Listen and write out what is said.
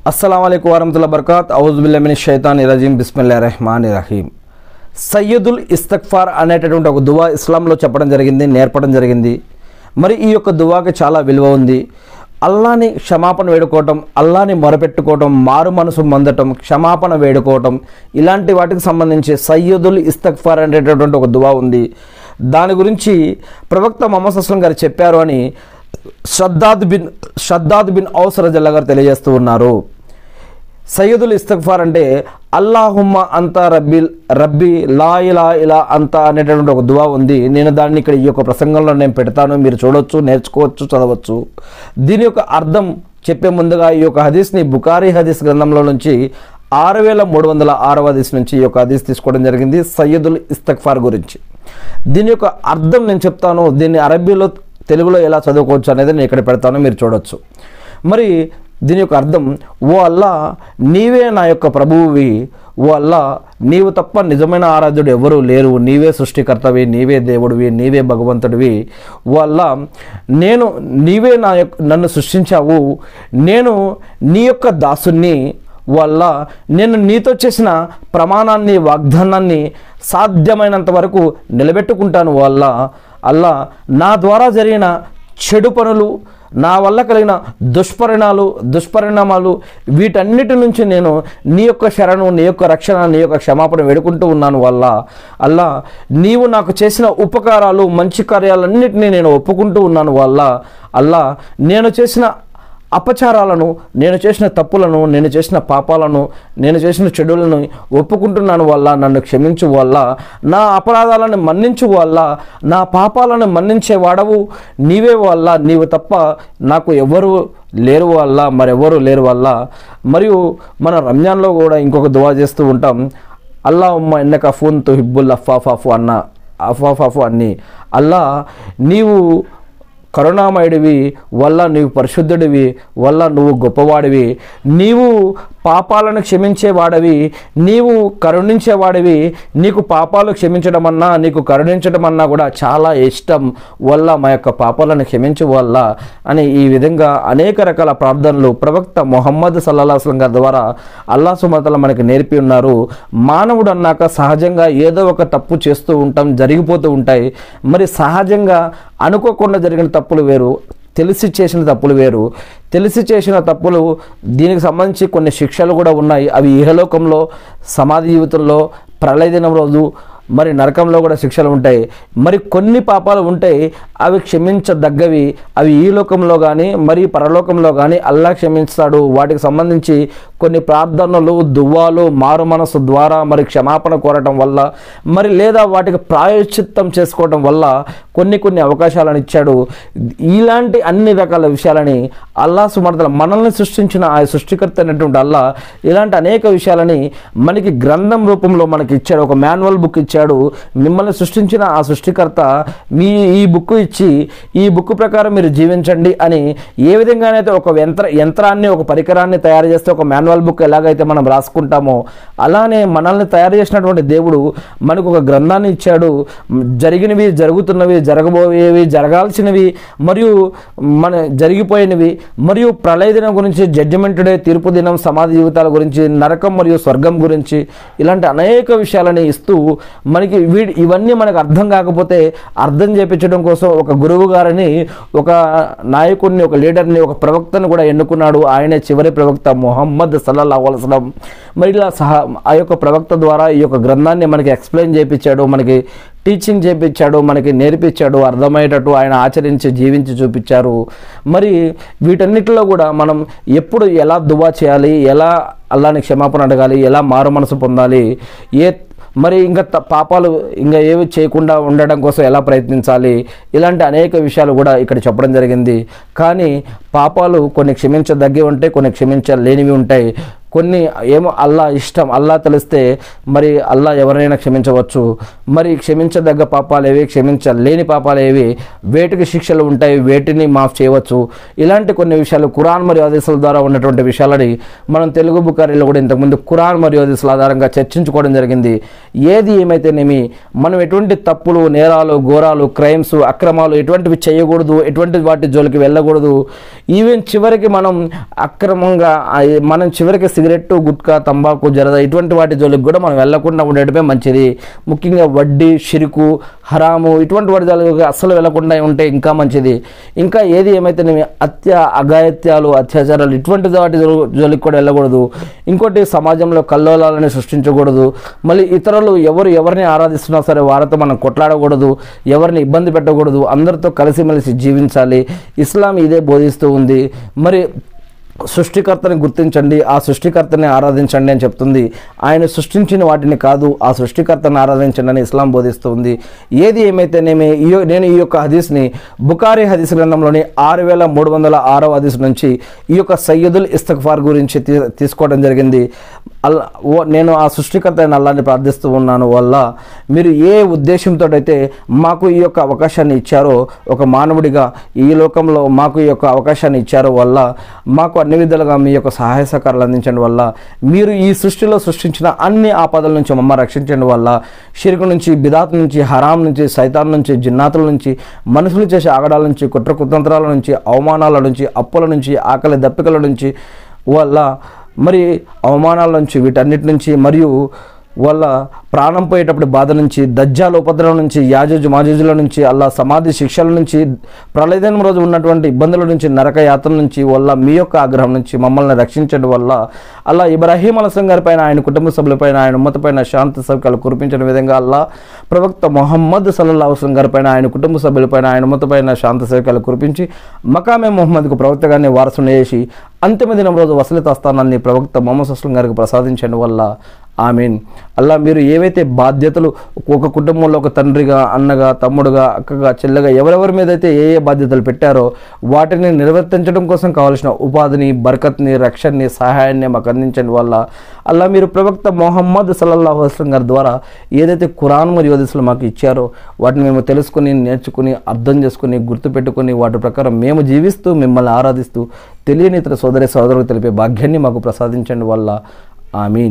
అస్సలం అయికు వరహతుల్లా బర్కాత్ ఔజుబిల్లమిని షైతాన్ రజీం బిస్మిల్లా రెహమాన్ రహీం సయ్యదుల్ ఇస్తక్ఫార్ అనేటటువంటి ఒక దువా ఇస్లాంలో చెప్పడం జరిగింది నేర్పడం జరిగింది మరి ఈ యొక్క దువాకి చాలా విలువ ఉంది అల్లాని క్షమాపణ వేడుకోవటం అల్లాని మొరపెట్టుకోవటం మారు మనసు పొందటం క్షమాపణ వేడుకోవటం ఇలాంటి వాటికి సంబంధించి సయ్యదుల్ ఇస్తక్ఫార్ అనేటటువంటి ఒక దువా ఉంది దాని గురించి ప్రవక్త మొహమ్మద్ అస్లం గారు చెప్పారు అని Shaddad bin Shaddad bin Aus రజల్లా గారు తెలియజేస్తూ ఉన్నారు సయ్యదుల్ ఇస్తగ్ఫార్ అంటే అల్లాహుమ్మ అంత రబ్బి రబ్బి లా ఇలా ఇలా అంత అనేటటువంటి ఒక దువా ఉంది నేను దాన్ని ఇక్కడ ఈ యొక్క ప్రసంగంలో నేను పెడతాను మీరు చూడొచ్చు నేర్చుకోవచ్చు చదవచ్చు దీని యొక్క అర్థం చెప్పే ముందుగా ఈ యొక్క హదీస్ని బుకారీ హదీస్ గ్రంథంలో నుంచి ఆరు వేల మూడు వందల ఆరవ హదీస్ నుంచి ఈ యొక్క హదీస్ తీసుకోవడం జరిగింది సయ్యదుల్ ఇస్తగ్ఫార్ గురించి దీని యొక్క అర్థం నేను చెప్తాను దీన్ని అరబీలో తెలుగులో ఎలా చదువుకోవచ్చు అనేది నేను ఇక్కడ పెడతాను మీరు చూడొచ్చు మరి దీని యొక్క అర్థం ఓ అల్లా నీవే నా యొక్క ప్రభువువి ఓ అల్లా నీవు తప్ప నిజమైన ఆరాధ్యుడు ఎవరూ లేరు నీవే సృష్టికర్తవి నీవే దేవుడివి నీవే భగవంతుడివి ఓ అల్లా నేను నీవే నా యొక్క నన్ను సృష్టించావు నేను నీ యొక్క దాసుని వల్ల నేను నీతో చేసిన ప్రమాణాన్ని వాగ్దానాన్ని సాధ్యమైనంత వరకు నిలబెట్టుకుంటాను వల్ల అల్లా నా ద్వారా జరిగిన చెడు పనులు నా వల్ల కలిగిన దుష్పరిణాలు దుష్పరిణామాలు వీటన్నిటి నుంచి నేను నీ యొక్క శరణు నీ యొక్క రక్షణ నీ యొక్క క్షమాపణ వేడుకుంటూ ఉన్నాను వల్ల అల్లా నీవు నాకు చేసిన ఉపకారాలు మంచి కార్యాలన్నింటినీ నేను ఒప్పుకుంటూ ఉన్నాను వల్ల అల్లా నేను చేసిన అపచారాలను నేను చేసిన తప్పులను నేను చేసిన పాపాలను నేను చేసిన చెడులను ఒప్పుకుంటున్నాను వల్ల నన్ను క్షమించు వల్ల నా అపరాధాలను మన్నించు వల్ల నా పాపాలను మన్నించే వాడవు నీవే వల్ల నీవు తప్ప నాకు ఎవరు లేరు వల్ల మరెవరు లేరు వల్ల మరియు మన రంజాన్లో కూడా ఇంకొక దువా చేస్తూ ఉంటాం అల్లా ఉమ్మ ఎన్నక ఫూన్ తో హిబ్బుల్ అఫాఫాఫు అన్న అఫాఫాఫు అన్ని అల్లా నీవు కరుణామయుడివి వల్ల నీవు పరిశుద్ధుడివి వల్ల నువ్వు గొప్పవాడివి నీవు పాపాలను క్షమించేవాడివి నీవు కరుణించేవాడివి నీకు పాపాలు క్షమించడం అన్నా నీకు కరుణించడం అన్నా కూడా చాలా ఇష్టం వల్ల మా యొక్క పాపాలను క్షమించు వల్ల అని ఈ విధంగా అనేక రకాల ప్రార్థనలు ప్రవక్త మొహమ్మద్ సల్లాహస్లం గారి ద్వారా అల్లా సుమతల మనకి నేర్పి ఉన్నారు మానవుడు అన్నాక సహజంగా ఏదో ఒక తప్పు చేస్తూ ఉంటాం జరిగిపోతూ ఉంటాయి మరి సహజంగా అనుకోకుండా జరిగిన తప్పులు వేరు తెలిసి చేసిన తప్పులు వేరు తెలిసి చేసిన తప్పులు దీనికి సంబంధించి కొన్ని శిక్షలు కూడా ఉన్నాయి అవి ఇహలోకంలో సమాధి జీవితంలో ప్రళయ దినం రోజు మరి నరకంలో కూడా శిక్షలు ఉంటాయి మరి కొన్ని పాపాలు ఉంటాయి అవి క్షమించదగ్గవి అవి ఈ లోకంలో కానీ మరి పరలోకంలో కానీ అల్లా క్షమించాడు వాటికి సంబంధించి కొన్ని ప్రార్థనలు దువ్వాలు మారు మనసు ద్వారా మరి క్షమాపణ కోరటం వల్ల మరి లేదా వాటికి ప్రాయశ్చిత్తం చేసుకోవటం వల్ల కొన్ని కొన్ని అవకాశాలను ఇచ్చాడు ఇలాంటి అన్ని రకాల విషయాలని అల్లా సుమర్తల మనల్ని సృష్టించిన ఆ సృష్టికర్త అయినటువంటి అల్లా ఇలాంటి అనేక విషయాలని మనకి గ్రంథం రూపంలో మనకి ఇచ్చాడు ఒక మాన్యువల్ బుక్ ఇచ్చాడు మిమ్మల్ని సృష్టించిన ఆ సృష్టికర్త మీ ఈ బుక్ ఇచ్చి ఈ బుక్ ప్రకారం మీరు జీవించండి అని ఏ విధంగానైతే ఒక యంత్ర యంత్రాన్ని ఒక పరికరాన్ని తయారు చేస్తే ఒక మాన్యువల్ బుక్ ఎలాగైతే మనం రాసుకుంటామో అలానే మనల్ని తయారు చేసినటువంటి దేవుడు మనకు ఒక గ్రంథాన్ని ఇచ్చాడు జరిగినవి జరుగుతున్నవి జరగబోయేవి జరగాల్సినవి మరియు మన జరిగిపోయినవి మరియు ప్రళయ దినం గురించి జడ్జిమెంట్ డే తీర్పు దినం సమాధి జీవితాల గురించి నరకం మరియు స్వర్గం గురించి ఇలాంటి అనేక విషయాలని ఇస్తూ మనకి వీడి ఇవన్నీ మనకు అర్థం కాకపోతే అర్థం చేపించడం కోసం ఒక గురువు గారిని ఒక నాయకుడిని ఒక లీడర్ని ఒక ప్రవక్తను కూడా ఎన్నుకున్నాడు ఆయనే చివరి ప్రవక్త మొహమ్మద్ సల్లల్లా వలసలం మరి ఇలా సహా ఆ యొక్క ప్రవక్త ద్వారా ఈ యొక్క గ్రంథాన్ని మనకి ఎక్స్ప్లెయిన్ చేయించాడు మనకి టీచింగ్ చేయించాడు మనకి నేర్పించాడు అర్థమయ్యేటట్టు ఆయన ఆచరించి జీవించి చూపించారు మరి వీటన్నిటిలో కూడా మనం ఎప్పుడు ఎలా దువా చేయాలి ఎలా అల్లాని క్షమాపణ అడగాలి ఎలా మారు మనసు పొందాలి ఏ మరి ఇంకా త- పాపాలు ఇంకా ఏవి చేయకుండా ఉండడం కోసం ఎలా ప్రయత్నించాలి ఇలాంటి అనేక విషయాలు కూడా ఇక్కడ చెప్పడం జరిగింది కానీ పాపాలు కొన్ని క్షమించదగ్గవి ఉంటాయి కొన్ని క్షమించలేనివి ఉంటాయి కొన్ని ఏమో అల్లా ఇష్టం అల్లా తెలిస్తే మరి అల్లా ఎవరైనా క్షమించవచ్చు మరి క్షమించదగ్గ పాపాలు ఏవి క్షమించలేని పాపాలు ఏవి వేటికి శిక్షలు ఉంటాయి వేటిని మాఫ్ చేయవచ్చు ఇలాంటి కొన్ని విషయాలు ఖురాన్ మరియు హదీసుల ద్వారా ఉన్నటువంటి విషయాలని మనం తెలుగు బుకారీలో కూడా ఇంతకుముందు ఖురాన్ మరియు హదీసుల ఆధారంగా చర్చించుకోవడం జరిగింది ఏది ఏమైతేనేమి మనం ఎటువంటి తప్పులు నేరాలు ఘోరాలు క్రైమ్స్ అక్రమాలు ఎటువంటివి చేయకూడదు ఎటువంటి వాటి జోలికి వెళ్ళకూడదు ఈవెన్ చివరికి మనం అక్రమంగా ఆ, మనం చివరికి సిగరెట్ గుట్కా తంబాకు జరద ఇటువంటి వాటి జోలికి కూడా మనం వెళ్ళకుండా ఉండటమే మంచిది ముఖ్యంగా వడ్డీ షిరుకు హరాము ఇటువంటి వాటి జోలికి అస్సలు వెళ్ళకుండా ఉంటే ఇంకా మంచిది ఇంకా ఏది ఏమైతేనేమి అత్య అఘాయిత్యాలు అత్యాచారాలు ఇటువంటి వాటి జో- జోలికి కూడా వెళ్ళకూడదు ఇంకోటి సమాజంలో కల్లోలాలని సృష్టించకూడదు మళ్ళీ ఇతరులు ఎవరు ఎవరిని ఆరాధిస్తున్నా సరే వారితో మనం కొట్లాడకూడదు ఎవరిని ఇబ్బంది పెట్టకూడదు అందరితో కలిసిమెలిసి జీవించాలి ఇస్లాం ఇదే బోధిస్తూ ఉంది మరి సృష్టికర్తని గుర్తించండి ఆ సృష్టికర్తని ఆరాధించండి అని చెప్తుంది ఆయన సృష్టించిన వాటిని కాదు ఆ సృష్టికర్తని ఆరాధించండి అని ఇస్లాం బోధిస్తుంది ఏది ఏమైతేనేమి ఈ యొ- నేను ఈ యొక్క హదీస్ని బుకారి హదీస్ గ్రంథంలోని ఆరు వేల మూడు వందల ఆరో హదీస్ నుంచి ఈ యొక్క సయ్యదుల్ ఇస్తఫార్ గురించి తీ- తీసుకోవడం జరిగింది అల్లా ఓ నేను ఆ సృష్టికర్త అయిన అల్లాని ప్రార్థిస్తూ ఉన్నాను వల్ల మీరు ఏ ఉద్దేశంతో అయితే మాకు ఈ యొక్క అవకాశాన్ని ఇచ్చారో ఒక మానవుడిగా ఈ లోకంలో మాకు ఈ యొక్క అవకాశాన్ని ఇచ్చారో వల్ల మాకు అన్ని విధాలుగా మీ యొక్క సహాయ సహకారాలు అందించడం వల్ల మీరు ఈ సృష్టిలో సృష్టించిన అన్ని ఆపదల నుంచి మమ్మ రక్షించడం వల్ల షిరుకు నుంచి బిదాత్ నుంచి హరాం నుంచి సైతాన్ నుంచి జిన్నాతుల నుంచి మనుషులు చేసే ఆగడాల నుంచి కుట్ర కుతంత్రాల నుంచి అవమానాల నుంచి అప్పుల నుంచి ఆకలి దప్పికల నుంచి వల్ల మరి అవమానాల నుంచి వీటన్నిటి నుంచి మరియు వాళ్ళ ప్రాణం పోయేటప్పుడు బాధ నుంచి దజ్జాల ఉపద్రవం నుంచి యాజజు మాజుజుల నుంచి అల్లా సమాధి శిక్షల నుంచి ప్రళయదనం రోజు ఉన్నటువంటి ఇబ్బందుల నుంచి నరక యాత్ర నుంచి వల్ల మీ యొక్క ఆగ్రహం నుంచి మమ్మల్ని రక్షించడం వల్ల అల్లా ఇబ్రాహీం అలసం గారి పైన ఆయన కుటుంబ సభ్యులపైన ఆయన ఉమ్మతపైన శాంతి సౌకర్యాలు కురిపించిన విధంగా అల్లా ప్రవక్త మొహమ్మద్ సల్లల్లా హుస్లం గారి పైన ఆయన కుటుంబ సభ్యులపైన ఆయన ఉమ్మతపైన శాంతి సౌకర్యాలు కురిపించి మకామే మొహమ్మద్కు ప్రవక్తగానే వారసుని చేసి అంతిమ దినం రోజు వసలిత స్థానాన్ని ప్రవక్త మొహమ్మద్ అస్లం గారికి ప్రసాదించడం వల్ల ఆమీన్ అల్లా మీరు ఏవైతే బాధ్యతలు ఒక కుటుంబంలో ఒక తండ్రిగా అన్నగా తమ్ముడుగా అక్కగా చెల్లెగా ఎవరెవరి మీద అయితే ఏ ఏ బాధ్యతలు పెట్టారో వాటిని నిర్వర్తించడం కోసం కావాల్సిన ఉపాధిని బర్కత్ని రక్షణని సహాయాన్ని మాకు అందించడం వల్ల అల్లా మీరు ప్రవక్త మొహమ్మద్ సల్లల్లాహు అస్లం గారి ద్వారా ఏదైతే ఖురాన్ మరియు హదీసులు మాకు ఇచ్చారో వాటిని మేము తెలుసుకుని నేర్చుకుని అర్థం చేసుకుని గుర్తుపెట్టుకుని వాటి ప్రకారం మేము జీవిస్తూ మిమ్మల్ని ఆరాధిస్తూ తెలియని ఇతర సోదరి సోదరులకు తెలిపే భాగ్యాన్ని మాకు ప్రసాదించండి వల్ల ఆమీన్